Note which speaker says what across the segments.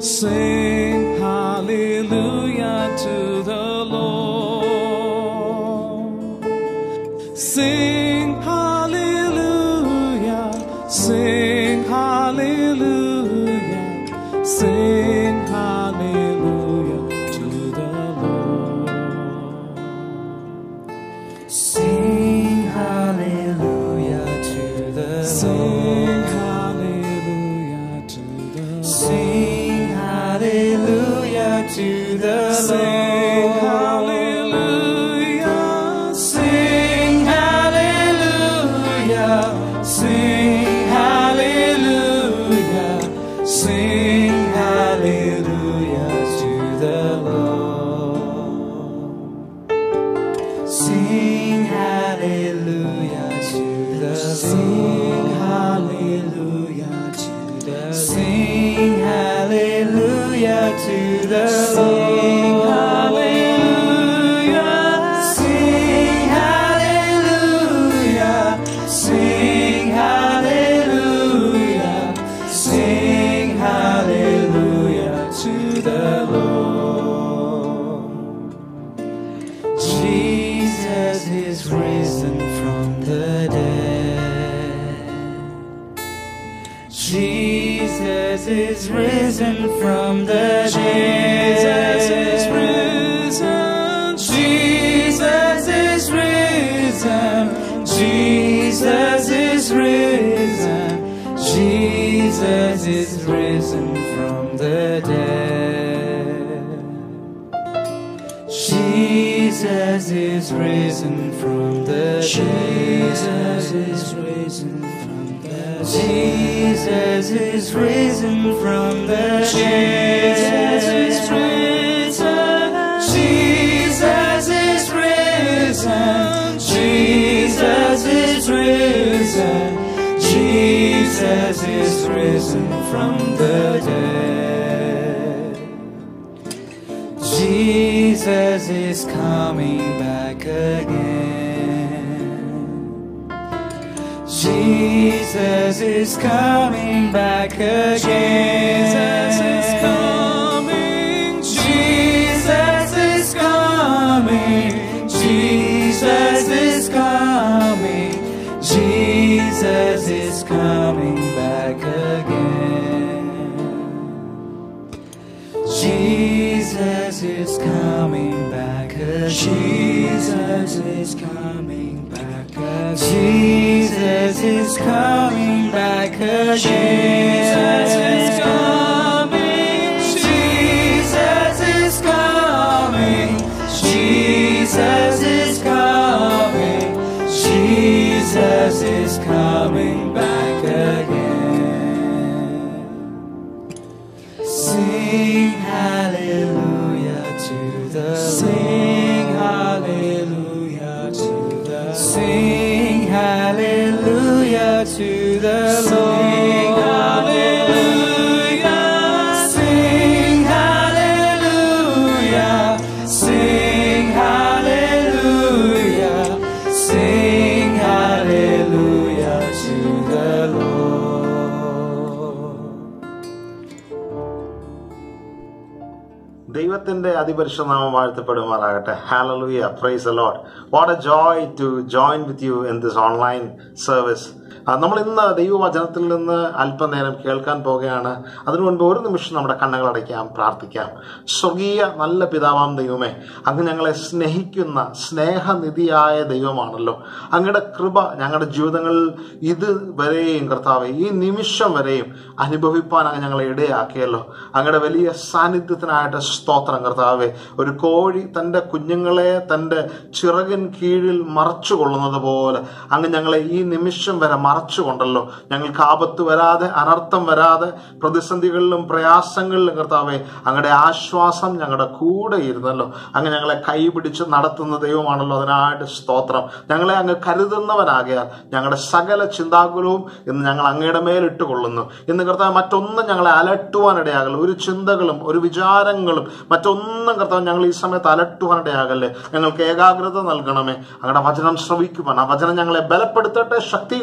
Speaker 1: Sing hallelujah to the Lord. Sing hallelujah, sing hallelujah, sing hallelujah to the Lord.
Speaker 2: Sing hallelujah to the
Speaker 1: Sing hallelujah to the Lord.
Speaker 2: Sing hallelujah to the
Speaker 1: Sing
Speaker 2: Lord.
Speaker 1: hallelujah,
Speaker 2: Sing hallelujah. Sing hallelujah. Sing hallelujah to the Lord. Sing hallelujah to the
Speaker 1: Sing
Speaker 2: hallelujah to the Sing hallelujah to the Sing hallelujah Sing hallelujah Sing hallelujah Sing hallelujah to the Lord Jesus is risen from the dead. Jesus is risen from the dead.
Speaker 1: Jesus is risen.
Speaker 2: Jesus is risen. Jesus is risen. Jesus is risen from the dead. Jesus is risen from the Jesus is risen from the Jesus is risen from the Jesus is risen Jesus is risen Jesus is risen Jesus is risen from the dead Jesus is coming back again. Jesus is coming back again.
Speaker 1: Jesus is coming.
Speaker 2: Jesus is coming. Jesus is coming. Jesus is coming back again. Jesus is coming back again. Jesus is coming back again. Jesus is coming back again. Jesus is coming. Jesus is coming. Jesus is coming. Jesus is coming back again. Sing hallelujah to the Sing hallelujah to the Sing hallelujah to the Sing hallelujah Sing hallelujah Sing hallelujah Sing hallelujah to the Lord
Speaker 3: ദൈവത്തിന്റെ അതിപരിശുദ്ധ നാമം വാഴ്ത്തപ്പെടുമാറാകട്ടെ hallelujah praise Lord what a joy to join with you in this online service നമ്മൾ ഇന്ന് ദൈവവചനത്തിൽ നിന്ന് അല്പനേരം കേൾക്കാൻ പോകുകയാണ് അതിനു മുൻപ് ഒരു നിമിഷം നമ്മുടെ കണ്ണുകൾ അടയ്ക്കാം പ്രാർത്ഥിക്കാം സ്വർഗീയ നല്ല പിതാവാം ദൈവമേ അങ്ങ് ഞങ്ങളെ സ്നേഹിക്കുന്ന സ്നേഹനിധിയായ ദൈവമാണല്ലോ അങ്ങയുടെ കൃപ ഞങ്ങളുടെ ജീവിതങ്ങളിൽ ഇതുവരെയും കർത്താവെ ഈ നിമിഷം വരെയും അനുഭവിപ്പാൻ അങ്ങ് ഞങ്ങളെ ഇടയാക്കിയല്ലോ അങ്ങയുടെ വലിയ സാന്നിധ്യത്തിനായിട്ട് സ്തോത്രം കർത്താവെ ഒരു കോഴി തൻ്റെ കുഞ്ഞുങ്ങളെ തൻ്റെ ചിറകിൻ കീഴിൽ മറച്ചു കൊള്ളുന്നത് പോലെ അങ്ങ് ഞങ്ങളെ ഈ നിമിഷം വരെ മറച്ചുകൊണ്ടല്ലോ ഞങ്ങൾക്ക് ആപത്ത് വരാതെ അനർത്ഥം വരാതെ പ്രതിസന്ധികളിലും പ്രയാസങ്ങളിലും കർത്താവെ അങ്ങയുടെ ആശ്വാസം ഞങ്ങളുടെ കൂടെ ഇരുന്നല്ലോ അങ്ങ് ഞങ്ങളെ കൈപിടിച്ച് നടത്തുന്ന ദൈവമാണല്ലോ അതിനായിട്ട് സ്തോത്രം ഞങ്ങളെ അങ്ങ് കരുതുന്നവനാകിയാൽ ഞങ്ങളുടെ സകല ചിന്താകുലവും ഇന്ന് ഞങ്ങൾ അങ്ങയുടെ മേലിട്ട് കൊള്ളുന്നു ഇന്ന് കർത്താവ് മറ്റൊന്നും ഞങ്ങളെ അലട്ടുവാനിടയാകല്ല ഒരു ചിന്തകളും ഒരു വിചാരങ്ങളും മറ്റൊന്നും കർത്താവ് ഞങ്ങൾ ഈ സമയത്ത് അലട്ടുവാനിടയാകല്ലേ ഞങ്ങൾക്ക് ഏകാഗ്രത നൽകണമേ അങ്ങയുടെ വചനം ശ്രവിക്കുവാൻ ആ വചനം ഞങ്ങളെ ബലപ്പെടുത്തട്ടെ ശക്തീകരിക്കട്ടെ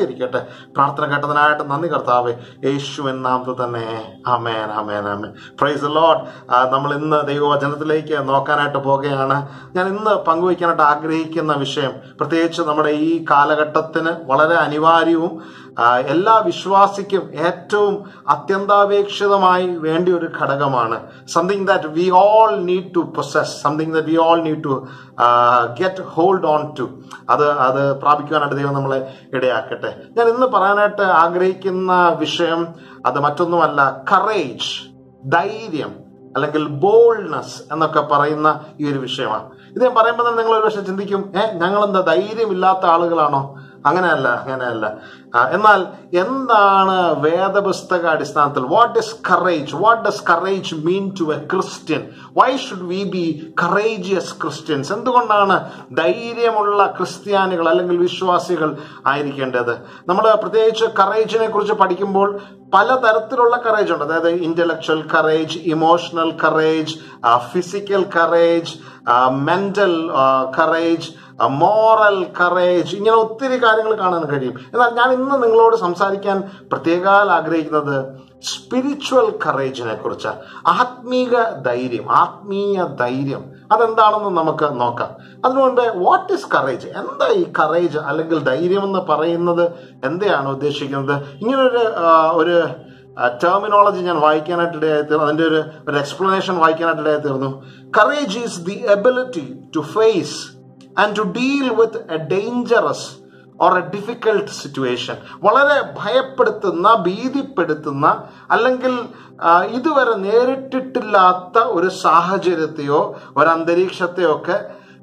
Speaker 3: പ്രാർത്ഥന കേട്ടതിനായിട്ട് നന്ദി കർത്താവെ യേശുവിൻ നാമത്തിൽ തന്നെ അമേൻ അമേൻ അമേൻ പ്രൈസ് ലോഡ് നമ്മൾ ഇന്ന് ദൈവവചനത്തിലേക്ക് നോക്കാനായിട്ട് പോകുകയാണ് ഞാൻ ഇന്ന് പങ്കുവയ്ക്കാനായിട്ട് ആഗ്രഹിക്കുന്ന വിഷയം പ്രത്യേകിച്ച് നമ്മുടെ ഈ കാലഘട്ടത്തിന് വളരെ അനിവാര്യവും ആ, എല്ലാ വിശ്വാസിക്കും ഏറ്റവും അത്യന്താപേക്ഷിതമായി വേണ്ട ഒരു ഘടകമാണ് something that we all need to possess something that we all need to get hold on to അത് അത് പ്രാപിക്കുവാനായിട്ട് ദൈവം നമ്മളെ ഇടയാക്കട്ടെ ഞാൻ ഇന്ന് പറയാനായിട്ട് ആഗ്രഹിക്കുന്ന വിഷയം അത് മറ്റൊന്നുമല്ല കറേജ് ധൈര്യം അല്ലെങ്കിൽ ബോൾഡ്നെസ് എന്നൊക്കെ പറയുന്ന ഈ ഒരു വിഷയമാണ് ഇത് ഞാൻ പറയുമ്പോൾ തന്നെ നിങ്ങൾ ഒരു പക്ഷെ ചിന്തിക്കും ഏ ഞങ്ങൾ എന്താ ധൈര്യമില്ലാത്ത ആളുകളാണോ അങ്ങനെയല്ല അങ്ങനെയല്ല ആ, എന്നാൽ എന്താണ് വേദപുസ്തക അടിസ്ഥാനത്തിൽ what is courage what does courage mean to a Christian why should we be courageous Christians എന്തുകൊണ്ടാണ് ധൈര്യമുള്ള ക്രിസ്ത്യാനികൾ അല്ലെങ്കിൽ വിശ്വാസികൾ ആയിരിക്കേണ്ടത് നമ്മൾ പ്രത്യേകിച്ച് കറേജിനെ കുറിച്ച് പഠിക്കുമ്പോൾ പലതരത്തിലുള്ള കറേജ് ഉണ്ട് അതായത് intellectual courage emotional courage physical courage mental courage moral courage ഇങ്ങനെ ഒത്തിരി കാര്യങ്ങൾ കാണാൻ കഴിയും എന്നാൽ ഞാൻ ഇന്ന് നിങ്ങളോട് സംസാരിക്കാൻ പ്രത്യേകാൽ ആഗ്രഹിക്കുന്നത് സ്പിരിച്വൽ കറേജിനെ കുറിച്ച് ആത്മീക ധൈര്യം ആത്മീയ ധൈര്യം അതെന്താണെന്ന് നമുക്ക് നോക്കാം അതിനു മുൻപേ വാട്ട് ഇസ് കറേജ് എന്താ ഈ കറേജ് അല്ലെങ്കിൽ ധൈര്യം എന്ന് പറയുന്നത് എന്തെയാണ് ഉദ്ദേശിക്കുന്നത് ഇങ്ങനൊരു ആ, ഒരു ടെർമിനോളജി ഞാൻ വായിക്കാനായിട്ട് ഇടയായി തീർന്നു അതിന്റെ ഒരു ഒരു എക്സ്പ്ലനേഷൻ വായിക്കാനായിട്ട് ഇടയായി തീർന്നു courage is the ability to face and to deal with a dangerous or a difficult situation വളരെ ഭയപ്പെടുത്തുന്ന ഭീതിപ്പെടുത്തുന്ന അല്ലെങ്കിൽ ആ, ഇതുവരെ നേരിട്ടിട്ടില്ലാത്ത ഒരു സാഹചര്യത്തെയോ ഒരു അന്തരീക്ഷത്തെയോ ഒക്കെ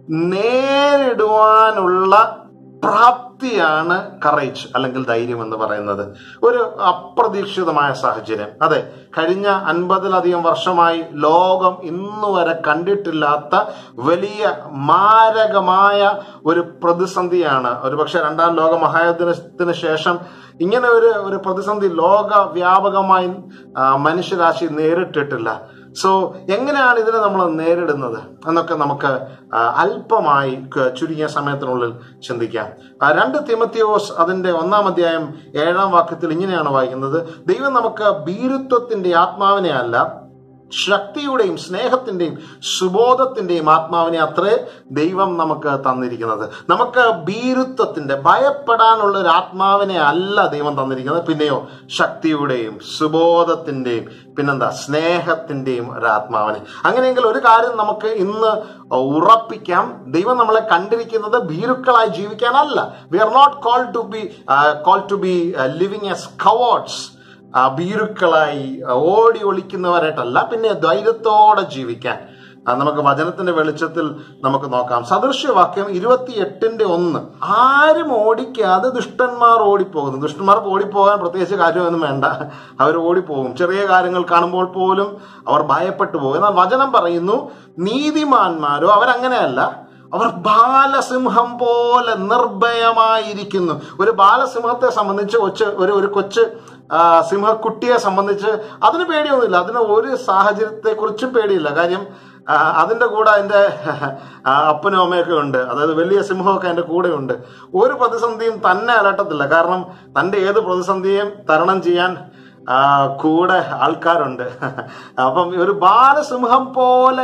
Speaker 3: നേരിടുവാനുള്ള പ്രാപ്തിയാണ് കറേജ് അല്ലെങ്കിൽ ധൈര്യം എന്ന് പറയുന്നത് ഒരു അപ്രതീക്ഷിതമായ സാഹചര്യം അതെ കഴിഞ്ഞ അൻപതിലധികം വർഷമായി ലോകം ഇന്നുവരെ കണ്ടിട്ടില്ലാത്ത വലിയ മാരകമായ ഒരു പ്രതിസന്ധിയാണ് ഒരുപക്ഷെ രണ്ടാം ലോക മഹായുദ്ധത്തിന് ശേഷം ഇങ്ങനെ ഒരു ഒരു പ്രതിസന്ധി ലോക വ്യാപകമായി ആ, മനുഷ്യരാശി നേരിട്ടിട്ടില്ല സോ എങ്ങനെയാണ് ഇതിനെ നമ്മൾ നേരിടുന്നത് എന്നൊക്കെ നമുക്ക് ആ, അല്പമായി ക- ചുരുങ്ങിയ സമയത്തിനുള്ളിൽ ചിന്തിക്കാം ആ, രണ്ട് തിമത്തിയോസ് അതിന്റെ ഒന്നാം അധ്യായം ഏഴാം വാക്യത്തിൽ ഇങ്ങനെയാണ് വായിക്കുന്നത് ദൈവം നമുക്ക് ഭീരുത്വത്തിന്റെ ആത്മാവിനെ അല്ല ശക്തിയുടെയും സ്നേഹത്തിന്റെയും സുബോധത്തിന്റെയും ആത്മാവിനെ അത്രേ ദൈവം നമുക്ക് തന്നിരിക്കുന്നത് നമുക്ക് ഭീരുത്വത്തിന്റെ ഭയപ്പെടാനുള്ള ഒരു ആത്മാവിനെ അല്ല ദൈവം തന്നിരിക്കുന്നത് പിന്നെയോ ശക്തിയുടെയും സുബോധത്തിന്റെയും പിന്നെന്താ സ്നേഹത്തിന്റെയും ഒരു ആത്മാവിനെ അങ്ങനെയെങ്കിൽ ഒരു കാര്യം നമുക്ക് ഇന്ന് ഉറപ്പിക്കാം ദൈവം നമ്മളെ കണ്ടിരിക്കുന്നത് ഭീരുക്കളായി ജീവിക്കാനല്ല we are not call to be call to be living as cowards ആ ഭീരുക്കളായി ആ, ഓടി ഒളിക്കുന്നവരായിട്ടല്ല പിന്നെ ധൈര്യത്തോടെ ജീവിക്കാൻ ആ, നമുക്ക് വചനത്തിന്റെ വെളിച്ചത്തിൽ നമുക്ക് നോക്കാം സദൃശ്യവാക്യം ഇരുപത്തി എട്ടിന്റെ ഒന്ന് ആരും ഓടിക്കാതെ ദുഷ്ടന്മാർ ഓടിപ്പോകുന്നു ദുഷ്ടന്മാർക്ക് ഓടിപ്പോകാൻ പ്രത്യേകിച്ച് കാര്യമൊന്നും വേണ്ട അവർ ഓടിപ്പോകും ചെറിയ കാര്യങ്ങൾ കാണുമ്പോൾ പോലും അവർ ഭയപ്പെട്ടു പോകും എന്നാൽ വചനം പറയുന്നു നീതിമാന്മാരോ അവരങ്ങനെയല്ല അവർ ബാലസിംഹം പോലെ നിർഭയമായിരിക്കുന്നു ഒരു ബാലസിംഹത്തെ സംബന്ധിച്ച് കൊച്ച് ഒരു ഒരു കൊച്ച് ആ, സിംഹക്കുട്ടിയെ സംബന്ധിച്ച് അതിന് പേടിയൊന്നുമില്ല അതിന് ഒരു സാഹചര്യത്തെ കുറിച്ചും പേടിയില്ല കാര്യം ആ, അതിന്റെ കൂടെ അതിന്റെ ആ, അപ്പനും അമ്മയൊക്കെ ഉണ്ട് അതായത് വലിയ സിംഹമൊക്കെ അതിന്റെ കൂടെ ഉണ്ട് ഒരു പ്രതിസന്ധിയും തന്നെ അലട്ടത്തില്ല കാരണം തന്റെ ഏത് പ്രതിസന്ധിയും തരണം ചെയ്യാൻ ആ, കൂടെ ആൾക്കാരുണ്ട് അപ്പം ഒരു ബാലസിംഹം പോലെ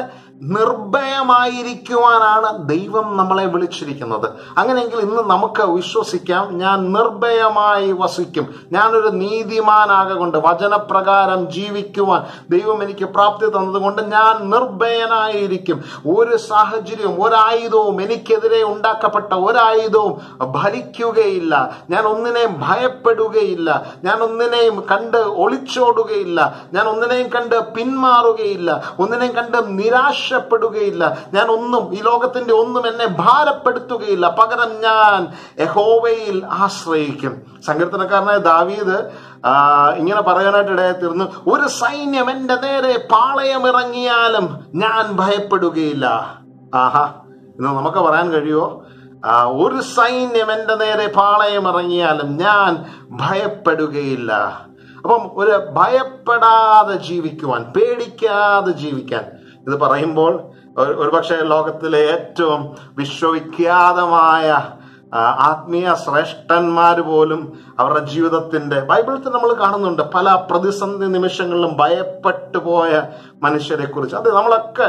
Speaker 3: നിർഭയമായിരിക്കുവാനാണ് ദൈവം നമ്മളെ വിളിച്ചിരിക്കുന്നത് അങ്ങനെയെങ്കിൽ ഇന്ന് നമുക്ക് വിശ്വസിക്കാം ഞാൻ നിർഭയമായി വസിക്കും ഞാനൊരു നീതിമാനാകൊണ്ട് വചനപ്രകാരം ജീവിക്കുവാൻ ദൈവം എനിക്ക് പ്രാപ്തി തന്നതുകൊണ്ട് ഞാൻ നിർഭയനായിരിക്കും ഒരു സാഹചര്യവും ഒരായുധവും എനിക്കെതിരെ ഉണ്ടാക്കപ്പെട്ട ഒരായുധവും ഭരിക്കുകയില്ല ഞാൻ ഒന്നിനെയും ഭയപ്പെടുകയില്ല ഞാൻ ഒന്നിനെയും കണ്ട് ഒളിച്ചോടുകയില്ല ഞാൻ ഒന്നിനെയും കണ്ട് പിന്മാറുകയില്ല ഒന്നിനെയും കണ്ട് നിരാശപ്പെടുകയില്ല ഞാൻ ഒന്നും ഈ ലോകത്തിന്റെ ഒന്നും എന്നെ ഭാരപ്പെടുത്തുകയില്ല പകരം ഞാൻ യഹോവയിൽ ആശ്രയിക്കും സങ്കീർത്തനക്കാരനായ ദാവീദ് ആ, ഇങ്ങനെ പറയാനായിട്ട് ഇടയായിത്തീർന്നു ഒരു സൈന്യം എന്റെ നേരെ പാളയമിറങ്ങിയാലും ഞാൻ ഭയപ്പെടുകയില്ല ആഹാ ഇന്ന് നമുക്ക് പറയാൻ കഴിയുമോ ആ, ഒരു സൈന്യം എന്റെ നേരെ പാളയമിറങ്ങിയാലും ഞാൻ ഭയപ്പെടുകയില്ല അപ്പം ഒരു ഭയപ്പെടാതെ ജീവിക്കുവാൻ പേടിക്കാതെ ജീവിക്കാൻ ഇത് പറയുമ്പോൾ ഒരു- ഒരുപക്ഷെ ലോകത്തിലെ ഏറ്റവും വിശ്വവിഖ്യാതമായ ആ, ആത്മീയ ശ്രേഷ്ഠന്മാർ പോലും അവരുടെ ജീവിതത്തിന്റെ ബൈബിളിൽ നമ്മൾ കാണുന്നുണ്ട് പല പ്രതിസന്ധി നിമിഷങ്ങളിലും ഭയപ്പെട്ടു പോയ മനുഷ്യരെ കുറിച്ച് അത് നമ്മളൊക്കെ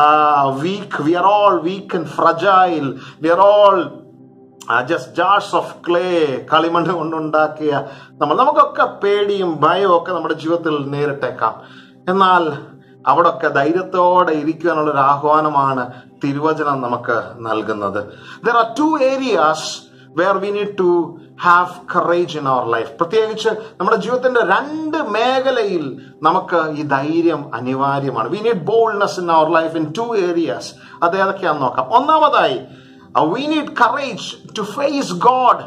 Speaker 3: weak we are all weak and fragile we are all just jars of clay കളിമണ്ണ് കൊണ്ടുണ്ടാക്കിയ നമ്മൾ നമുക്കൊക്കെ പേടിയും ഭയവും ഒക്കെ നമ്മുടെ ജീവിതത്തിൽ നേരിട്ടേക്കാം എന്നാൽ അവിടൊക്കെ ധൈര്യത്തോടെ ഇരിക്കാനുള്ള ഒരു ആഹ്വാനമാണ് തിരുവചനം നമുക്ക് നൽകുന്നത് there are two areas where we need to have courage in our life പ്രത്യേകിച്ച് നമ്മുടെ ജീവിതത്തിന്റെ രണ്ട് മേഖലയിൽ നമുക്ക് ഈ ധൈര്യം അനിവാര്യമാണ് we need boldness in our life in two areas അത് ഏതൊക്കെയാണെന്ന് നോക്കാം ഒന്നാമതായി we need courage to face God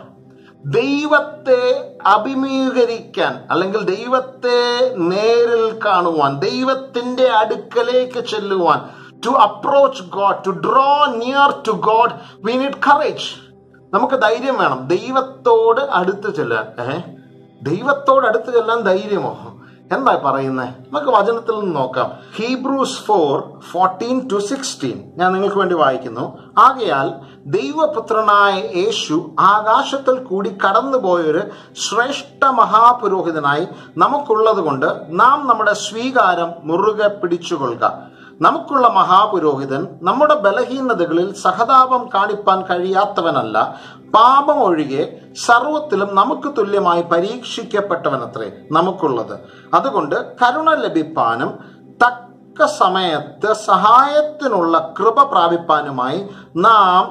Speaker 3: ദൈവത്തെ അഭിമുഖീകരിക്കാൻ അല്ലെങ്കിൽ ദൈവത്തെ നേരിൽ കാണുവാൻ ദൈവത്തിന്റെ അടുക്കലേക്ക് ചെല്ലുവാൻ to approach God to draw near to God we need courage നമുക്ക് ധൈര്യം വേണം ദൈവത്തോട് അടുത്ത് ചെല്ലാൻ ഏ ദൈവത്തോട് അടുത്ത് ചെല്ലാൻ ധൈര്യമോ എന്താ പറയുന്നത് നമുക്ക് വചനത്തിൽ നിന്ന് നോക്കാം Hebrews four fourteen to sixteen ഞാൻ നിങ്ങൾക്ക് വേണ്ടി വായിക്കുന്നു ആകയാൽ ദൈവപുത്രനായ യേശു ആകാശത്തിൽ കൂടി കടന്നുപോയൊരു ശ്രേഷ്ഠ മഹാപുരോഹിതനായി നമുക്കുള്ളത് കൊണ്ട് നാം നമ്മുടെ സ്വീകാരം മുറുകെ പിടിച്ചുകൊള്ളുക നമുക്കുള്ള മഹാപുരോഹിതൻ നമ്മുടെ ബലഹീനതകളിൽ സഹതാപം കാണിപ്പാൻ കഴിയാത്തവനല്ല പാപം ഒഴികെ സർവത്തിലും നമുക്ക് തുല്യമായി പരീക്ഷിക്കപ്പെട്ടവനത്രേ നമുക്കുള്ളത് അതുകൊണ്ട് കരുണ ലഭിപ്പാനും തക്ക സമയത്ത് സഹായത്തിനുള്ള കൃപ പ്രാപിപ്പാനുമായി നാം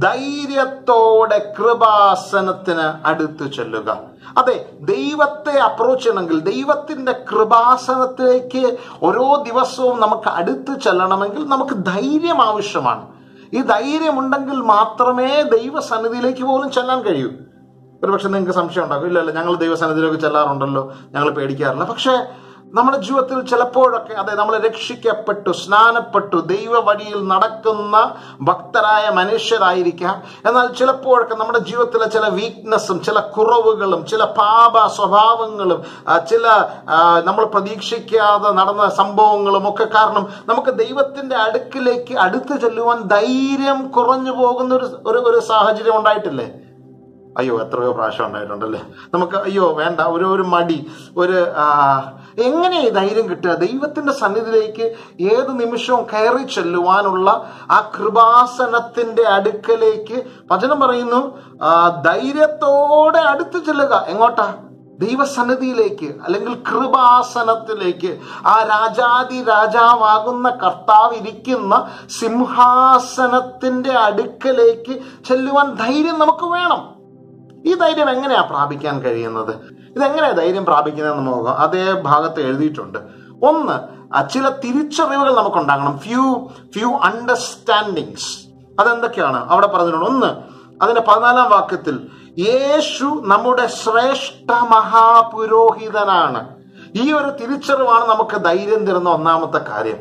Speaker 3: ധൈര്യത്തോടെ കൃപാസനത്തിന് അടുത്തു ചെല്ലുക അതെ ദൈവത്തെ അപ്രോച്ച് ചെയ്യണമെങ്കിൽ ദൈവത്തിന്റെ കൃപാസനത്തിലേക്ക് ഓരോ ദിവസവും നമുക്ക് അടുത്ത് ചെല്ലണമെങ്കിൽ നമുക്ക് ധൈര്യം ആവശ്യമാണ് ഈ ധൈര്യമുണ്ടെങ്കിൽ മാത്രമേ ദൈവസന്നിധിയിലേക്ക് പോലും ചെല്ലാൻ കഴിയൂ ഒരുപക്ഷെ നിങ്ങൾക്ക് സംശയം ഉണ്ടാകും ഇല്ല ഇല്ല ഞങ്ങൾ ദൈവസന്നിധിയിലേക്ക് ചെല്ലാറുണ്ടല്ലോ ഞങ്ങൾ പേടിക്കാറില്ല പക്ഷേ നമ്മുടെ ജീവിതത്തിൽ ചിലപ്പോഴൊക്കെ അതെ നമ്മൾ രക്ഷിക്കപ്പെട്ടു സ്നാനപ്പെട്ടു ദൈവ വഴിയിൽ നടക്കുന്ന ഭക്തരായ മനുഷ്യരായിരിക്കാം എന്നാൽ ചിലപ്പോഴൊക്കെ നമ്മുടെ ജീവിതത്തിലെ ചില വീക്ക്നെസ്സും ചില കുറവുകളും ചില പാപ സ്വഭാവങ്ങളും ആ, ചില ആ, നമ്മൾ പ്രതീക്ഷിക്കാതെ നടന്ന സംഭവങ്ങളും ഒക്കെ കാരണം നമുക്ക് ദൈവത്തിന്റെ അടുക്കിലേക്ക് അടുത്ത് ചെല്ലുവാൻ ധൈര്യം കുറഞ്ഞു പോകുന്ന ഒരു ഒരു ഒരു സാഹചര്യം ഉണ്ടായിട്ടില്ലേ അയ്യോ എത്രയോ പ്രാവശ്യം ഉണ്ടായിട്ടുണ്ടല്ലേ നമുക്ക് അയ്യോ വേണ്ട ഒരു ഒരു മടി ഒരു ആ, എങ്ങനെ ഈ ധൈര്യം കിട്ടുക ദൈവത്തിന്റെ സന്നിധിയിലേക്ക് ഏത് നിമിഷവും കയറി ചെല്ലുവാനുള്ള ആ കൃപാസനത്തിന്റെ അടുക്കലേക്ക് വചനം പറയുന്നു ആ, ധൈര്യത്തോടെ അടുത്ത് ചെല്ലുക എങ്ങോട്ടാ ദൈവസന്നിധിയിലേക്ക് അല്ലെങ്കിൽ കൃപാസനത്തിലേക്ക് ആ രാജാതി രാജാവാകുന്ന കർത്താവ് ഇരിക്കുന്ന സിംഹാസനത്തിന്റെ അടുക്കലേക്ക് ചെല്ലുവാൻ ധൈര്യം നമുക്ക് വേണം ഈ ധൈര്യം എങ്ങനെയാ പ്രാപിക്കാൻ കഴിയുന്നത് ഇതെങ്ങനെയാ ധൈര്യം പ്രാപിക്കുന്നത് നമുക്ക് നോക്കാം അതേ ഭാഗത്ത് എഴുതിയിട്ടുണ്ട് ഒന്ന് ആ ചില തിരിച്ചറിവുകൾ നമുക്കുണ്ടാകണം ഫ്യൂ ഫ്യൂ അണ്ടർസ്റ്റാൻഡിങ്സ് അതെന്തൊക്കെയാണ് അവിടെ പറഞ്ഞിട്ടുണ്ട് ഒന്ന് അതിന്റെ പതിനാലാം വാക്യത്തിൽ യേശു നമ്മുടെ ശ്രേഷ്ഠ മഹാപുരോഹിതനാണ് ഈ ഒരു തിരിച്ചറിവാണ് നമുക്ക് ധൈര്യം തരുന്ന ഒന്നാമത്തെ കാര്യം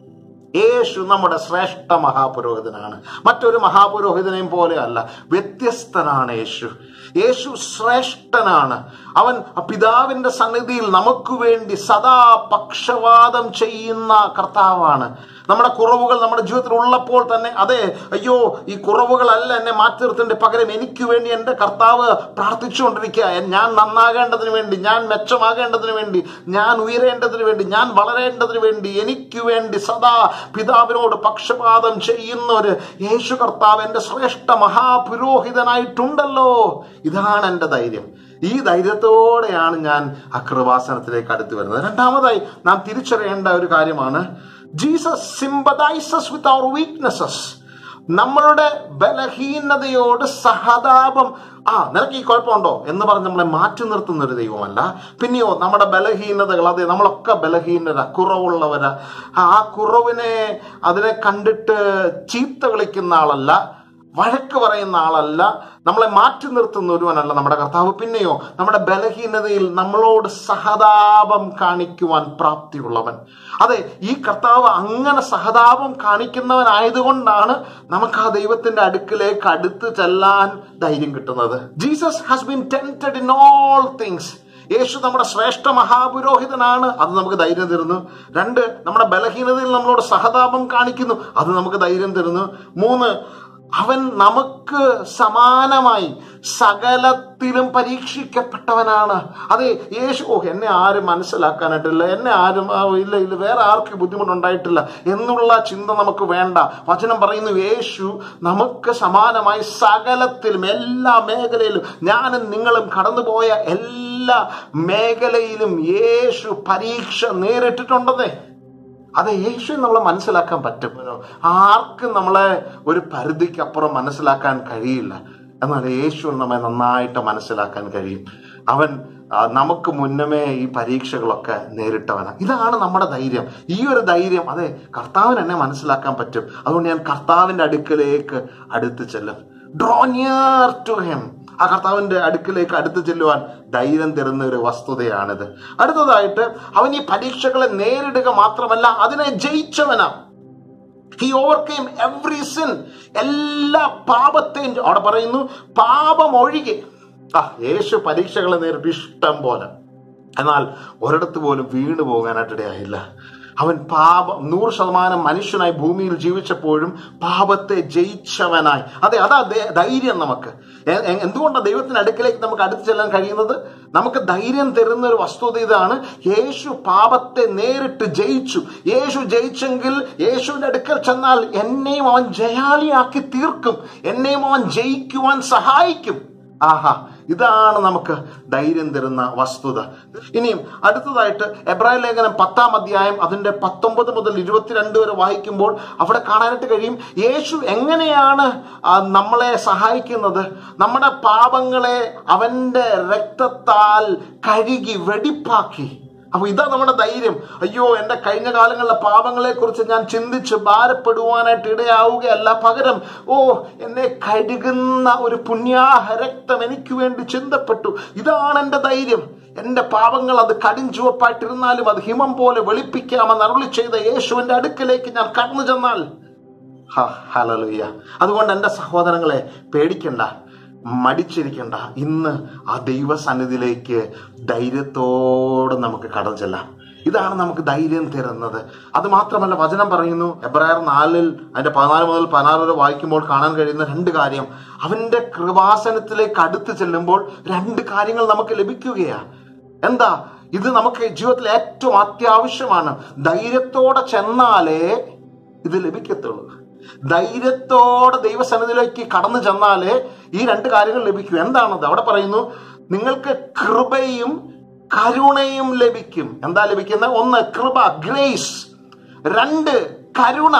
Speaker 3: യേശു നമ്മുടെ ശ്രേഷ്ഠ മഹാപുരോഹിതനാണ് മറ്റൊരു മഹാപുരോഹിതനെയും പോലെയല്ല വ്യത്യസ്തനാണ് യേശു യേശു ശ്രേഷ്ഠനാണ് അവൻ പിതാവിന്റെ സന്നിധിയിൽ നമുക്ക് വേണ്ടി സദാ പക്ഷവാദം ചെയ്യുന്ന കർത്താവാണ് നമ്മുടെ കുറവുകൾ നമ്മുടെ ജീവിതത്തിൽ ഉള്ളപ്പോൾ തന്നെ അതെ അയ്യോ ഈ കുറവുകളല്ല എന്നെ മാറ്റി നിർത്തേണ്ട പകരം എനിക്ക് വേണ്ടി എൻ്റെ കർത്താവ് പ്രാർത്ഥിച്ചുകൊണ്ടിരിക്കുക ഞാൻ നന്നാകേണ്ടതിന് വേണ്ടി ഞാൻ മെച്ചമാകേണ്ടതിന് വേണ്ടി ഞാൻ ഉയരേണ്ടതിന് വേണ്ടി ഞാൻ വളരേണ്ടതിന് വേണ്ടി എനിക്ക് വേണ്ടി സദാ പിതാവിനോട് പക്ഷപാതം ചെയ്യുന്ന ഒരു യേശു കർത്താവ് എൻ്റെ ശ്രേഷ്ഠ മഹാപുരോഹിതനായിട്ടുണ്ടല്ലോ ഇതാണ് എൻ്റെ ധൈര്യം ഈ ധൈര്യത്തോടെയാണ് ഞാൻ ആ കൃപാസനത്തിലേക്ക് അടുത്ത് വരുന്നത് രണ്ടാമതായി നാം തിരിച്ചറിയേണ്ട ഒരു കാര്യമാണ് ജീസസ് സിമ്പതൈസസ് വിത്ത് അവർ വീക്ക്നെസ്സസ് നമ്മളുടെ ബലഹീനതയോട് സഹതാപം ആ നിനക്ക് ഈ കുഴപ്പമുണ്ടോ എന്ന് പറഞ്ഞ് നമ്മളെ മാറ്റി നിർത്തുന്ന ഒരു ദൈവമല്ല പിന്നെയോ നമ്മുടെ ബലഹീനതകൾ അതെ നമ്മളൊക്കെ ബലഹീനര കുറവുള്ളവരാ ആ കുറവിനെ അതിനെ കണ്ടിട്ട് ചീത്ത വിളിക്കുന്ന ആളല്ല വഴക്ക് പറയുന്ന ആളല്ല നമ്മളെ മാറ്റി നിർത്തുന്ന ഒരുവനല്ല നമ്മുടെ കർത്താവ് പിന്നെയോ നമ്മുടെ ബലഹീനതയിൽ നമ്മളോട് സഹതാപം കാണിക്കുവാൻ പ്രാപ്തിയുള്ളവൻ അതെ ഈ കർത്താവ് അങ്ങനെ സഹതാപം കാണിക്കുന്നവനായതുകൊണ്ടാണ് നമുക്ക് ആ ദൈവത്തിന്റെ അടുക്കിലേക്ക് അടുത്ത് ചെല്ലാൻ ധൈര്യം കിട്ടുന്നത് Jesus has been tempted in all things യേശു നമ്മുടെ ശ്രേഷ്ഠ മഹാപുരോഹിതനാണ് അത് നമുക്ക് ധൈര്യം തരുന്നു രണ്ട് നമ്മുടെ ബലഹീനതയിൽ നമ്മളോട് സഹതാപം കാണിക്കുന്നു അത് നമുക്ക് ധൈര്യം തരുന്നു മൂന്ന് അവൻ നമുക്ക് സമാനമായി സകലത്തിലും പരീക്ഷിക്കപ്പെട്ടവനാണ് അതെ യേശു ഓ എന്നെ ആരും മനസ്സിലാക്കാനായിട്ടില്ല എന്നെ ആരും ആ, ഇല്ല ഇല്ല വേറെ ആർക്കും ബുദ്ധിമുട്ടുണ്ടായിട്ടില്ല എന്നുള്ള ചിന്ത നമുക്ക് വേണ്ട വചനം പറയുന്നു യേശു നമുക്ക് സമാനമായി സകലത്തിലും എല്ലാ മേഖലയിലും ഞാനും നിങ്ങളും കടന്നുപോയ എല്ലാ മേഖലയിലും യേശു പരീക്ഷ നേരിട്ടിട്ടുണ്ടെന്നേ അതെ യേശു നമ്മളെ മനസ്സിലാക്കാൻ പറ്റും ആർക്കും നമ്മളെ ഒരു പരിധിക്കപ്പുറം മനസ്സിലാക്കാൻ കഴിയില്ല എന്നാൽ യേശു നമ്മെ നന്നായിട്ട് മനസ്സിലാക്കാൻ കഴിയും അവൻ ആ, നമുക്ക് മുന്നമേ ഈ പരീക്ഷകളൊക്കെ നേരിട്ടവനാണ് ഇതാണ് നമ്മുടെ ധൈര്യം ഈ ഒരു ധൈര്യം അതെ കർത്താവിന് എന്നെ മനസ്സിലാക്കാൻ പറ്റും അതുകൊണ്ട് ഞാൻ കർത്താവിന്റെ അടുക്കലേക്ക് അടുത്ത് ചെല്ലും ഡ്രോ നിയർ ടു ഹിം ആ കർത്താവിന്റെ അടുക്കിലേക്ക് അടുത്ത് ചെല്ലുവാൻ ധൈര്യം തരുന്ന ഒരു വസ്തുതയാണിത് അടുത്തതായിട്ട് അവൻ ഈ പരീക്ഷകളെ നേരിടുക മാത്രമല്ല അതിനെ ജയിച്ചവനാ ഹി ഓവർകെയിം എവ്രി സിൻ എല്ലാ പാപത്തെയും അവിടെ പറയുന്നു പാപം ഒഴികെ ആ യേശു പരീക്ഷകളെ നേരിട്ട് ഇഷ്ടം പോലെ എന്നാൽ ഒരിടത്ത് പോലും വീണു പോകാനായിട്ടിടയായില്ല അവൻ പാപം നൂറ് ശതമാനം മനുഷ്യനായി ഭൂമിയിൽ ജീവിച്ചപ്പോഴും പാപത്തെ ജയിച്ചവനായി അതെ അതാ ദേ- ധൈര്യം നമുക്ക് എ- എ- എന്തുകൊണ്ടാണ് ദൈവത്തിന്റെ അടുക്കിലേക്ക് നമുക്ക് അടുത്ത് ചെല്ലാൻ കഴിയുന്നത് നമുക്ക് ധൈര്യം തരുന്ന ഒരു വസ്തുത ഇതാണ് യേശു പാപത്തെ നേരിട്ട് ജയിച്ചു യേശു ജയിച്ചെങ്കിൽ യേശുവിന്റെ അടുക്കൽ ചെന്നാൽ എന്നെയും അവൻ ജയാളിയാക്കി തീർക്കും എന്നെയും അവൻ ജയിക്കുവാൻ സഹായിക്കും ആഹാ ഇതാണ് നമുക്ക് ധൈര്യം തരുന്ന വസ്തുത ഇനിയും അടുത്തതായിട്ട് എബ്രാഹിം ലേഖനം പത്താം അധ്യായം അതിന്റെ പത്തൊമ്പത് മുതൽ ഇരുപത്തിരണ്ട് വരെ വായിക്കുമ്പോൾ അവിടെ കാണാനായിട്ട് കഴിയും യേശു എങ്ങനെയാണ് ആ, നമ്മളെ സഹായിക്കുന്നത് നമ്മുടെ പാപങ്ങളെ അവന്റെ രക്തത്താൽ കഴുകി വെടിപ്പാക്കി അപ്പൊ ഇതാ നമ്മുടെ ധൈര്യം അയ്യോ എന്റെ കഴിഞ്ഞ കാലങ്ങളിലെ പാപങ്ങളെ കുറിച്ച് ഞാൻ ചിന്തിച്ച് ഭാരപ്പെടുവാനായിട്ട് ഇടയാവുകയല്ല പകരം ഓ എന്നെ കഴുകുന്ന ഒരു പുണ്യാഹ രക്തം എനിക്ക് വേണ്ടി ചിന്തപ്പെട്ടു ഇതാണ് എന്റെ ധൈര്യം എന്റെ പാപങ്ങൾ അത് കടും ചുവപ്പായിട്ടിരുന്നാലും അത് ഹിമം പോലെ വെളുപ്പിക്കാമെന്ന് അരുളി ചെയ്ത യേശുവിന്റെ അടുക്കലേക്ക് ഞാൻ കടന്നു ചെന്നാൽ ഹലലുയ്യ അതുകൊണ്ട് എൻ്റെ സഹോദരങ്ങളെ പേടിക്കണ്ട മടിച്ചിരിക്കണ്ട ഇന്ന് ആ ദൈവസന്നിധിയിലേക്ക് ധൈര്യത്തോടെ നമുക്ക് കടന്നു ചെല്ലാം ഇതാണ് നമുക്ക് ധൈര്യം തരുന്നത് അത് മാത്രമല്ല വചനം പറയുന്നു എബ്രായർ നാലിൽ അതിന്റെ പതിനാല് മുതൽ പതിനാറ് വരെ വായിക്കുമ്പോൾ കാണാൻ കഴിയുന്ന രണ്ട് കാര്യം അവന്റെ കൃപാസനത്തിലേക്ക് അടുത്ത് ചെല്ലുമ്പോൾ രണ്ട് കാര്യങ്ങൾ നമുക്ക് ലഭിക്കുകയാണ് എന്താ ഇത് നമുക്ക് ജീവിതത്തിൽ ഏറ്റവും അത്യാവശ്യമാണ് ധൈര്യത്തോടെ ചെന്നാലേ ഇത് ലഭിക്കത്തുള്ളൂ ധൈര്യത്തോടെ ദൈവസന്നിധിയിലേക്ക് കടന്നു ചെന്നാലേ ഈ രണ്ട് കാര്യങ്ങൾ ലഭിക്കൂ എന്താണത് അവിടെ പറയുന്നു നിങ്ങൾക്ക് കൃപയും കരുണയും ലഭിക്കും എന്താ ലഭിക്കുന്നത് ഒന്ന് കൃപ ഗ്രേസ് രണ്ട് കരുണ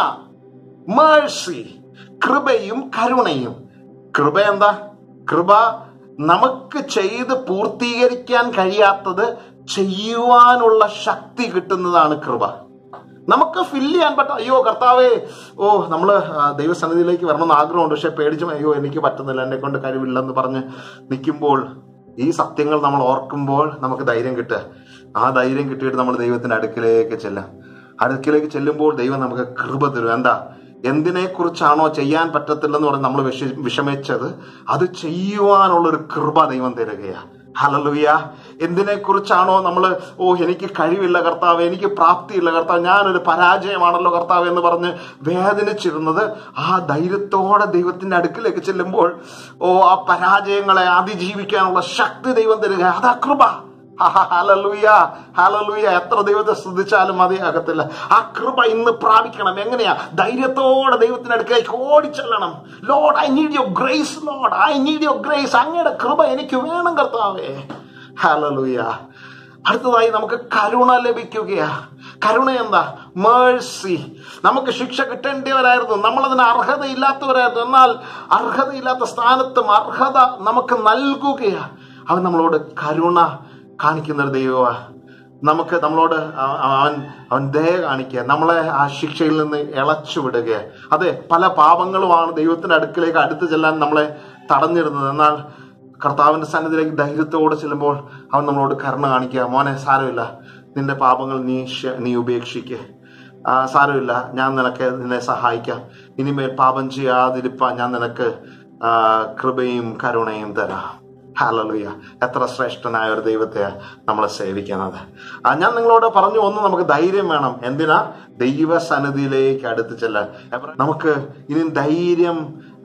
Speaker 3: മേഴ്സി കൃപയും കരുണയും കൃപ എന്താ കൃപ നമുക്ക് ചെയ്ത് പൂർത്തീകരിക്കാൻ കഴിയാത്തത് ചെയ്യുവാനുള്ള ശക്തി കിട്ടുന്നതാണ് കൃപ നമുക്ക് ഫില്ല് ചെയ്യാൻ പറ്റും അയ്യോ കർത്താവേ ഓ നമ്മള് ആ, ദൈവസന്നിധിയിലേക്ക് വരണമെന്ന് ആഗ്രഹമുണ്ട് പക്ഷെ പേടിച്ചു അയ്യോ എനിക്ക് പറ്റുന്നില്ല എന്നെ കൊണ്ട് കഴിവില്ലെന്ന് പറഞ്ഞ് നിൽക്കുമ്പോൾ ഈ സത്യങ്ങൾ നമ്മൾ ഓർക്കുമ്പോൾ നമുക്ക് ധൈര്യം കിട്ടുക ആ ധൈര്യം കിട്ടിയിട്ട് നമ്മൾ ദൈവത്തിന്റെ അടുക്കിലേക്ക് ചെല്ലാം അടുക്കിലേക്ക് ചെല്ലുമ്പോൾ ദൈവം നമുക്ക് കൃപ തരും എന്താ എന്തിനെ കുറിച്ചാണോ ചെയ്യാൻ പറ്റത്തില്ലെന്ന് പറഞ്ഞ് നമ്മൾ വിഷ വിഷമിച്ചത് അത് ചെയ്യുവാനുള്ള ഒരു കൃപ ദൈവം തരികയാണ് ഹലലുയ എന്തിനെ കുറിച്ചാണോ നമ്മൾ ഓ എനിക്ക് കഴിവില്ല കർത്താവ് എനിക്ക് പ്രാപ്തിയില്ല കർത്താവ് ഞാനൊരു പരാജയമാണല്ലോ കർത്താവ് എന്ന് പറഞ്ഞ് വേദനിച്ചിരുന്നത് ആ ധൈര്യത്തോടെ ദൈവത്തിന്റെ അടുക്കിലേക്ക് ചെല്ലുമ്പോൾ ഓ ആ പരാജയങ്ങളെ അതിജീവിക്കാനുള്ള ശക്തി ദൈവം തരിക അതാ കൃപ ഹലലുയ ഹലലുയ എത്ര ദൈവത്തെ സ്തുതിച്ചാലും മതിയാകത്തില്ല ആ കൃപ ഇന്ന് പ്രാപിക്കണം എങ്ങനെയാ ധൈര്യത്തോടെ ദൈവത്തിന്റെ അടുക്കലേക്ക് ഓടിച്ചെല്ലണം Lord I need your grace Lord I need your grace അങ്ങയുടെ കൃപ എനിക്ക് വേണം കർത്താവേ ഹലലുയ അടുത്തതായി നമുക്ക് കരുണ ലഭിക്കുകയാ കരുണ എന്താ മേഴ്സി നമുക്ക് ശിക്ഷ കിട്ടേണ്ടവരായിരുന്നു നമ്മളതിന് അർഹതയില്ലാത്തവരായിരുന്നു എന്നാൽ അർഹതയില്ലാത്ത സ്ഥാനത്തും അർഹത നമുക്ക് നൽകുകയാ അവൻ നമ്മളോട് കരുണ കാണിക്കുന്ന ഒരു ദൈവമാ നമുക്ക് നമ്മളോട് അവ- അവൻ അവൻ ദയ കാണിക്കുക നമ്മളെ ആ ശിക്ഷയിൽ നിന്ന് ഇളച്ചു വിടുക അതെ പല പാപങ്ങളുമാണ് ദൈവത്തിന്റെ അടുക്കിലേക്ക് അടുത്ത് ചെല്ലാൻ നമ്മളെ തടഞ്ഞിരുന്നത് എന്നാൽ കർത്താവിന്റെ സന്നിധിയിലേക്ക് ധൈര്യത്തോടെ ചെല്ലുമ്പോൾ അവൻ നമ്മളോട് കരുണ കാണിക്കുക മോനെ സാരമില്ല നിന്റെ പാപങ്ങൾ നീ ക്ഷ- നീ ഉപേക്ഷിക്കുക ആ, സാരമില്ല ഞാൻ നിനക്ക് നിന്നെ സഹായിക്കാം ഇനിമേൽ പാപം ചെയ്യാതിരിപ്പാൻ ഞാൻ നിനക്ക് ആ, കൃപയും കരുണയും തരാം ഹാലലുയ എത്ര ശ്രേഷ്ഠനായ ഒരു ദൈവത്തെ നമ്മൾ സേവിക്കുന്നത് ആ, ഞാൻ നിങ്ങളോട് പറഞ്ഞു ഒന്ന് നമുക്ക് ധൈര്യം വേണം എന്തിനാ ദൈവസന്നിധിയിലേക്ക് അടുത്ത് ചെല്ലാൻ നമുക്ക് ഇനി ധൈര്യം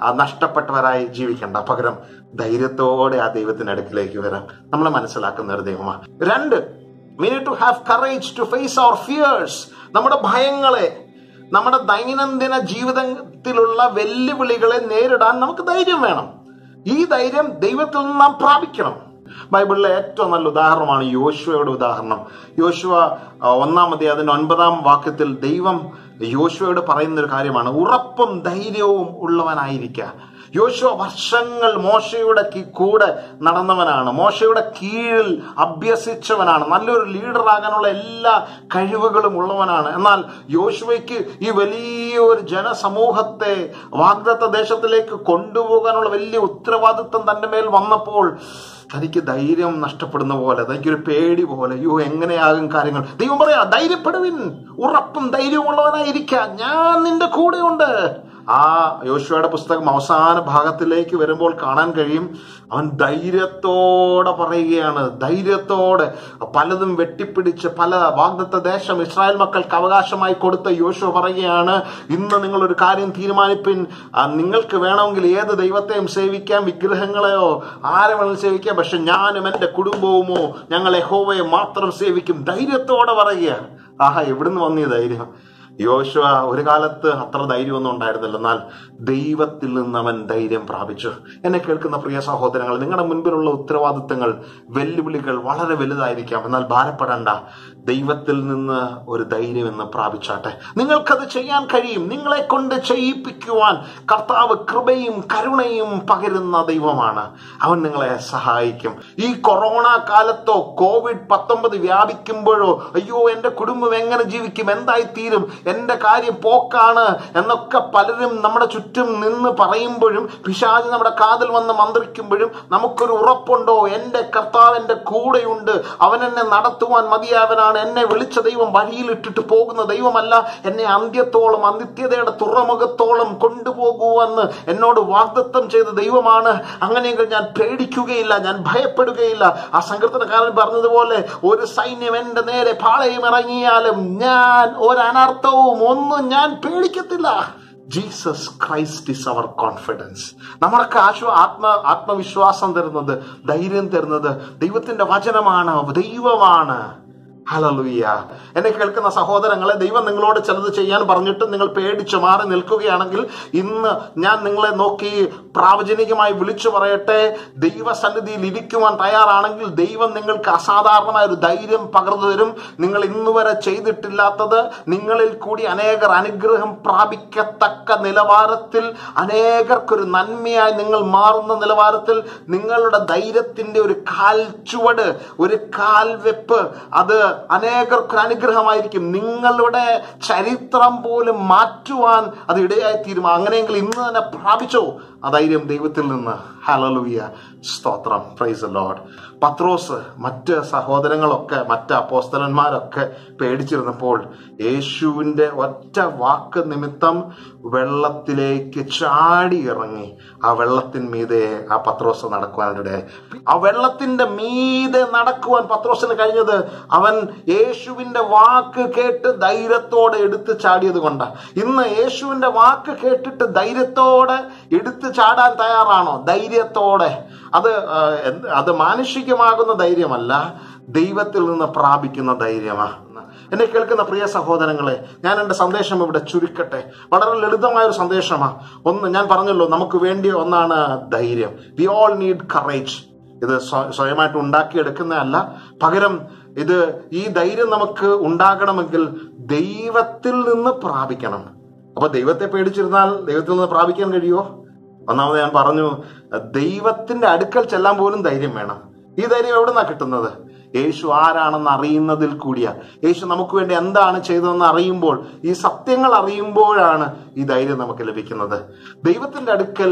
Speaker 3: ആ നഷ്ടപ്പെട്ടവരായി ജീവിക്കണ്ട പകരം ധൈര്യത്തോടെ ആ ദൈവത്തിന്റെ അടുക്കിലേക്ക് വരാം നമ്മൾ മനസ്സിലാക്കുന്ന ഒരു ദൈവമാണ് രണ്ട് we need to have courage to face our fears നമ്മുടെ ഭയങ്ങളെ നമ്മുടെ ദൈനംദിന ജീവിതത്തിലുള്ള വെല്ലുവിളികളെ നേരിടാൻ നമുക്ക് ധൈര്യം വേണം ഈ ധൈര്യം ദൈവത്തിൽ നിന്ന് നാം പ്രാപിക്കണം ബൈബിളിലെ ഏറ്റവും നല്ല ഉദാഹരണമാണ് യോശുവയുടെ ഉദാഹരണം യോശുവ ആ, ഒന്നാമതേ അതിന്റെ ഒൻപതാം വാക്യത്തിൽ ദൈവം യോശുവയോട് പറയുന്ന ഒരു കാര്യമാണ് ഉറപ്പും ധൈര്യവും ഉള്ളവനായിരിക്കുക യോശുവ വർഷങ്ങൾ മോശയുടെ കി- കൂടെ നടന്നവനാണ് മോശയുടെ കീഴിൽ അഭ്യസിച്ചവനാണ് നല്ലൊരു ലീഡർ ആകാനുള്ള എല്ലാ കഴിവുകളും ഉള്ളവനാണ് എന്നാൽ യോശുവയ്ക്ക് ഈ വലിയ ഒരു ജനസമൂഹത്തെ വാഗ്ദത്ത ദേശത്തിലേക്ക് കൊണ്ടുപോകാനുള്ള വലിയ ഉത്തരവാദിത്വം തന്റെ മേൽ വന്നപ്പോൾ തനിക്ക് ധൈര്യം നഷ്ടപ്പെടുന്ന പോലെ തനിക്കൊരു പേടി പോലെ അയ്യോ എങ്ങനെയാകും കാര്യങ്ങൾ ദൈവം പറയാ ധൈര്യപ്പെടുവിൻ ഉറപ്പും ധൈര്യവും ഉള്ളവനായിരിക്കാം ഞാൻ നിന്റെ കൂടെയുണ്ട് ആ യോശുവയുടെ പുസ്തകം അവസാന ഭാഗത്തിലേക്ക് വരുമ്പോൾ കാണാൻ കഴിയും അവൻ ധൈര്യത്തോടെ പറയുകയാണ് ധൈര്യത്തോടെ പലതും വെട്ടിപ്പിടിച്ച് പല വാഗ്ദത്ത ദേശം ഇസ്രായേൽ മക്കൾക്ക് അവകാശമായി കൊടുത്ത യോശുവ പറയുകയാണ് ഇന്ന് നിങ്ങൾ ഒരു കാര്യം തീരുമാനിപ്പിൻ ആ, നിങ്ങൾക്ക് വേണമെങ്കിൽ ഏത് ദൈവത്തെയും സേവിക്കാം വിഗ്രഹങ്ങളെയോ ആരെ വേണമെങ്കിലും സേവിക്കാം പക്ഷെ ഞാനും എന്റെ കുടുംബവുമോ ഞങ്ങൾ യഹോവയെ മാത്രം സേവിക്കും ധൈര്യത്തോടെ പറയുക ആഹാ എവിടുന്ന് വന്നു ഈ ധൈര്യം യോശുവ ഒരു കാലത്ത് അത്ര ധൈര്യമൊന്നും ഉണ്ടായിരുന്നില്ല എന്നാൽ ദൈവത്തിൽ നിന്ന് അവൻ ധൈര്യം പ്രാപിച്ചു എന്നെ കേൾക്കുന്ന പ്രിയ സഹോദരങ്ങൾ നിങ്ങളുടെ മുൻപിലുള്ള ഉത്തരവാദിത്തങ്ങൾ വെല്ലുവിളികൾ വളരെ വലുതായിരിക്കാം എന്നാൽ ഭാരപ്പെടണ്ട ദൈവത്തിൽ നിന്ന് ഒരു ധൈര്യം എന്ന് പ്രാപിച്ചാട്ടെ നിങ്ങൾക്കത് ചെയ്യാൻ കഴിയും നിങ്ങളെ കൊണ്ട് ചെയ്യിപ്പിക്കുവാൻ കർത്താവ് കൃപയും കരുണയും പകരുന്ന ദൈവമാണ് അവൻ നിങ്ങളെ സഹായിക്കും ഈ കൊറോണ കാലത്തോ കോവിഡ് പത്തൊമ്പത് വ്യാപിക്കുമ്പോഴോ അയ്യോ എന്റെ കുടുംബം എങ്ങനെ ജീവിക്കും എന്തായി തീരും എന്റെ കാര്യം പോക്കാണ് എന്നൊക്കെ പലരും നമ്മുടെ ചുറ്റും നിന്ന് പറയുമ്പോഴും പിശാജ് നമ്മുടെ കാതിൽ വന്ന് മന്ത്രിക്കുമ്പോഴും നമുക്കൊരു ഉറപ്പുണ്ടോ എന്റെ കർത്താവ് എന്റെ കൂടെയുണ്ട് അവൻ എന്നെ നടത്തുവാൻ മതിയാവനാണ് എന്നെ വിളിച്ച ദൈവം വഴിയിൽ ഇട്ടിട്ട് പോകുന്ന ദൈവമല്ല എന്നെ അന്ത്യത്തോളം അനിത്യതയുടെ തുറമുഖത്തോളം കൊണ്ടുപോകുമെന്ന് എന്നോട് വാഗ്ദത്തം ചെയ്ത ദൈവമാണ് അങ്ങനെയെങ്കിൽ ഞാൻ പേടിക്കുകയില്ല ഞാൻ ഭയപ്പെടുകയില്ല ആ സങ്കീർത്തനക്കാരൻ പറഞ്ഞതുപോലെ ഒരു സൈന്യം എന്റെ നേരെ പാളയം ഇറങ്ങിയാലും ഞാൻ ഒരനർത്ഥവും ഒന്നും ഞാൻ പേടിക്കത്തില്ല Jesus Christ is our confidence നമ്മളൊക്കെ ആശ്വ ആത്മ ആത്മവിശ്വാസം തരുന്നത് ധൈര്യം തരുന്നത് ദൈവത്തിന്റെ വചനമാണ് ദൈവമാണ് ഹലലുയ്യ എന്നെ കേൾക്കുന്ന സഹോദരങ്ങളെ ദൈവം നിങ്ങളോട് ചിലത് ചെയ്യാൻ പറഞ്ഞിട്ട് നിങ്ങൾ പേടിച്ചു മാറി നിൽക്കുകയാണെങ്കിൽ ഇന്ന് ഞാൻ നിങ്ങളെ നോക്കി പ്രാവചനികമായി വിളിച്ചു പറയട്ടെ ദൈവസന്നിധിയിൽ ഇരിക്കുവാൻ തയ്യാറാണെങ്കിൽ ദൈവം നിങ്ങൾക്ക് അസാധാരണമായ ഒരു ധൈര്യം പകർന്നു തരും നിങ്ങൾ ഇന്നുവരെ ചെയ്തിട്ടില്ലാത്തത് നിങ്ങളിൽ കൂടി അനേകർ അനുഗ്രഹം പ്രാപിക്കത്തക്ക നിലവാരത്തിൽ അനേകർക്കൊരു നന്മയായി നിങ്ങൾ മാറുന്ന നിലവാരത്തിൽ നിങ്ങളുടെ ധൈര്യത്തിന്റെ ഒരു കാൽ ചുവട് ഒരു കാൽവെപ്പ് അത് അനേകർക്ക് അനുഗ്രഹമായിരിക്കും നിങ്ങളുടെ ചരിത്രം പോലും മാറ്റുവാൻ അത് ഇടയായി തീരും അങ്ങനെയെങ്കിൽ ഇന്ന് തന്നെ പ്രാപിച്ചോ ആ ധൈര്യം ദൈവത്തിൽ നിന്ന് ഹലലുവിയ സ്തോത്രം പ്രൈസ് ലോഡ് പത്രോസ് മറ്റ് സഹോദരങ്ങളൊക്കെ മറ്റ് അപ്പോസ്തലന്മാരൊക്കെ പേടിച്ചിരുന്നപ്പോൾ യേശുവിന്റെ ഒറ്റ വാക്ക് നിമിത്തം വെള്ളത്തിലേക്ക് ചാടി ഇറങ്ങി ആ വെള്ളത്തിന്മീതെ ആ പത്രോസ് നടക്കുവാനിടയായി ആ വെള്ളത്തിന്റെ മീതെ നടക്കുവാൻ പത്രോസിന് കഴിഞ്ഞത് അവൻ യേശുവിന്റെ വാക്ക് കേട്ട് ധൈര്യത്തോടെ എടുത്ത് ചാടിയത് കൊണ്ടാ ഇന്ന് യേശുവിന്റെ വാക്ക് കേട്ടിട്ട് ധൈര്യത്തോടെ എടുത്ത് ചാടാൻ തയ്യാറാണോ ധൈര്യത്തോടെ അത് ആ, എന്ത്- അത് മാനുഷികമാകുന്ന ധൈര്യമല്ല ദൈവത്തിൽ നിന്ന് പ്രാപിക്കുന്ന ധൈര്യമാണ് എന്നെ കേൾക്കുന്ന പ്രിയ സഹോദരങ്ങളെ ഞാൻ എൻ്റെ സന്ദേശം ഇവിടെ ചുരുക്കട്ടെ വളരെ ലളിതമായ ഒരു സന്ദേശമാണ് ഒന്ന് ഞാൻ പറഞ്ഞല്ലോ നമുക്ക് വേണ്ടി ഒന്നാണ് ധൈര്യം വി ഓൾ നീഡ് കറേജ് ഇത് സ്വ- സ്വയമായിട്ട് ഉണ്ടാക്കിയെടുക്കുന്നതല്ല പകരം ഇത് ഈ ധൈര്യം നമുക്ക് ഉണ്ടാകണമെങ്കിൽ ദൈവത്തിൽ നിന്ന് പ്രാപിക്കണം അപ്പൊ ദൈവത്തെ പേടിച്ചിരുന്നാൽ ദൈവത്തിൽ നിന്ന് പ്രാപിക്കാൻ കഴിയുമോ ഒന്നാമത് ഞാൻ പറഞ്ഞു ദൈവത്തിന്റെ അടുക്കൽ ചെല്ലാൻ പോലും ധൈര്യം വേണം ഈ ധൈര്യം എവിടുന്നാ കിട്ടുന്നത് യേശു ആരാണെന്ന് അറിയുന്നതിൽ കൂടിയാ യേശു നമുക്ക് വേണ്ടി എന്താണ് ചെയ്തതെന്ന് അറിയുമ്പോൾ ഈ സത്യങ്ങൾ അറിയുമ്പോഴാണ് ഈ ധൈര്യം നമുക്ക് ലഭിക്കുന്നത് ദൈവത്തിന്റെ അടുക്കൽ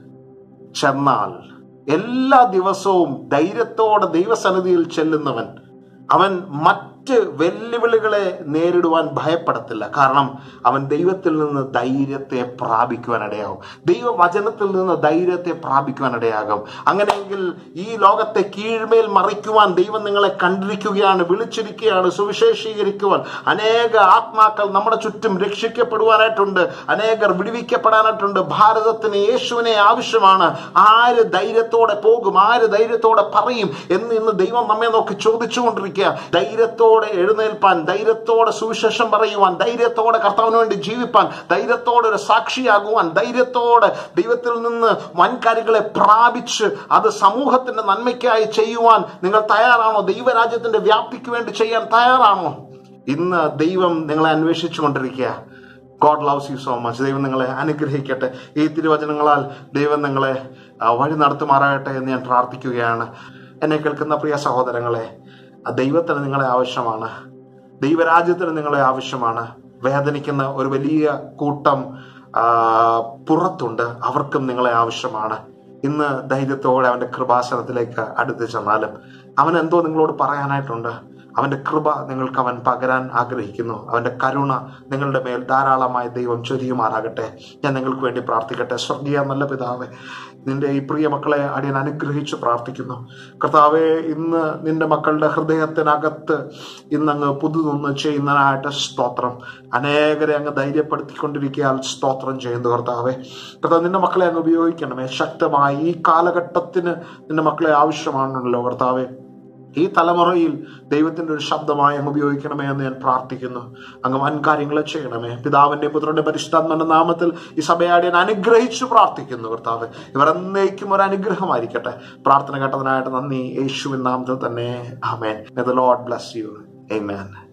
Speaker 3: ചെന്നാൽ എല്ലാ ദിവസവും ധൈര്യത്തോടെ ദൈവസന്നിധിയിൽ ചെല്ലുന്നവൻ അവൻ മറ്റ് മറ്റ് വെല്ലുവിളികളെ നേരിടുവാൻ ഭയപ്പെടത്തില്ല കാരണം അവൻ ദൈവത്തിൽ നിന്ന് ധൈര്യത്തെ പ്രാപിക്കുവാനിടയാകും ദൈവവചനത്തിൽ നിന്ന് ധൈര്യത്തെ പ്രാപിക്കുവാനിടയാകും അങ്ങനെയെങ്കിൽ ഈ ലോകത്തെ കീഴ്മേൽ മറിക്കുവാൻ ദൈവം നിങ്ങളെ കണ്ടിരിക്കുകയാണ് വിളിച്ചിരിക്കുകയാണ് സുവിശേഷീകരിക്കുവാൻ അനേക ആത്മാക്കൾ നമ്മുടെ ചുറ്റും രക്ഷിക്കപ്പെടുവാനായിട്ടുണ്ട് അനേകർ വിടുവിക്കപ്പെടാനായിട്ടുണ്ട് ഭാരതത്തിന് യേശുവിനെ ആവശ്യമാണ് ആര് ധൈര്യത്തോടെ പോകും ആര് ധൈര്യത്തോടെ പറയും എന്ന് ഇന്ന് ദൈവം നമ്മെ നോക്കി ചോദിച്ചുകൊണ്ടിരിക്കുക ധൈര്യത്തോടെ എഴുന്നേൽപ്പാൻ ധൈര്യത്തോടെ സുവിശേഷം പറയുവാൻ ധൈര്യത്തോടെ കർത്താവിന് വേണ്ടി ജീവിപ്പാൻ ധൈര്യത്തോടെ ഒരു സാക്ഷിയാകുവാൻ ധൈര്യത്തോടെ ദൈവത്തിൽ നിന്ന് വൻകാര്യങ്ങളെ പ്രാപിച്ച് അത് സമൂഹത്തിന്റെ നന്മയ്ക്കായി ചെയ്യുവാൻ നിങ്ങൾ തയ്യാറാണോ ദൈവരാജ്യത്തിന്റെ വ്യാപ്തിക്ക് വേണ്ടി ചെയ്യാൻ തയ്യാറാണോ ഇന്ന് ദൈവം നിങ്ങളെ അന്വേഷിച്ചു കൊണ്ടിരിക്കുക God loves you so much ദൈവം നിങ്ങളെ അനുഗ്രഹിക്കട്ടെ ഈ തിരുവചനങ്ങളാൽ ദൈവം നിങ്ങളെ ആ, വഴി നടത്തുമാറാകട്ടെ എന്ന് ഞാൻ പ്രാർത്ഥിക്കുകയാണ് എന്നെ കേൾക്കുന്ന പ്രിയ സഹോദരങ്ങളെ ആ ദൈവത്തിന് നിങ്ങളെ ആവശ്യമാണ് ദൈവരാജ്യത്തിന് നിങ്ങളെ ആവശ്യമാണ് വേദനിക്കുന്ന ഒരു വലിയ കൂട്ടം ആ, പുറത്തുണ്ട് അവർക്കും നിങ്ങളെ ആവശ്യമാണ് ഇന്ന് ധൈര്യത്തോടെ അവന്റെ കൃപാസനത്തിലേക്ക് അടുത്ത് ചെന്നാലും അവൻ എന്തോ നിങ്ങളോട് പറയാനായിട്ടുണ്ട് അവന്റെ കൃപ നിങ്ങൾക്ക് അവൻ പകരാൻ ആഗ്രഹിക്കുന്നു അവന്റെ കരുണ നിങ്ങളുടെ മേൽ ധാരാളമായി ദൈവം ചൊരിയുമാറാകട്ടെ ഞാൻ നിങ്ങൾക്ക് വേണ്ടി പ്രാർത്ഥിക്കട്ടെ സ്വർഗീയ നല്ല പിതാവേ നിന്റെ ഈ പ്രിയ മക്കളെ അടിയൻ അനുഗ്രഹിച്ച് പ്രാർത്ഥിക്കുന്നു കർത്താവെ ഇന്ന് നിന്റെ മക്കളുടെ ഹൃദയത്തിനകത്ത് ഇന്നങ്ങ് പുതുതൊന്ന് ചെയ്യുന്നതിനായിട്ട് സ്തോത്രം അനേകരെ അങ്ങ് ധൈര്യപ്പെടുത്തിക്കൊണ്ടിരിക്കാൻ സ്തോത്രം ചെയ്യുന്നു കർത്താവെ കർത്താവ് നിന്റെ മക്കളെ അങ്ങ് ഉപയോഗിക്കണമേ ശക്തമായി ഈ കാലഘട്ടത്തിന് നിന്റെ മക്കളെ ആവശ്യമാണല്ലോ കർത്താവെ ഈ തലമുറയിൽ ദൈവത്തിന്റെ ഒരു ശബ്ദമായി അങ്ങ് ഉപയോഗിക്കണമേ എന്ന് ഞാൻ പ്രാർത്ഥിക്കുന്നു അങ്ങ് വൻ കാര്യങ്ങൾ ചെയ്യണമേ പിതാവിന്റെ പുത്രന്റെ പരിശുദ്ധാത്മന്റെ നാമത്തിൽ ഈ സഭയാടി ഞാൻ അനുഗ്രഹിച്ചു പ്രാർത്ഥിക്കുന്നു കർത്താവ് ഇവർ എന്നേക്കും ഒരു അനുഗ്രഹമായിരിക്കട്ടെ പ്രാർത്ഥന കേട്ടതിനായിട്ട് നന്ദി യേശുവിൻ നാമത്തിൽ തന്നെ ആമേൻ ലോഡ് ബ്ലസ് യു Amen.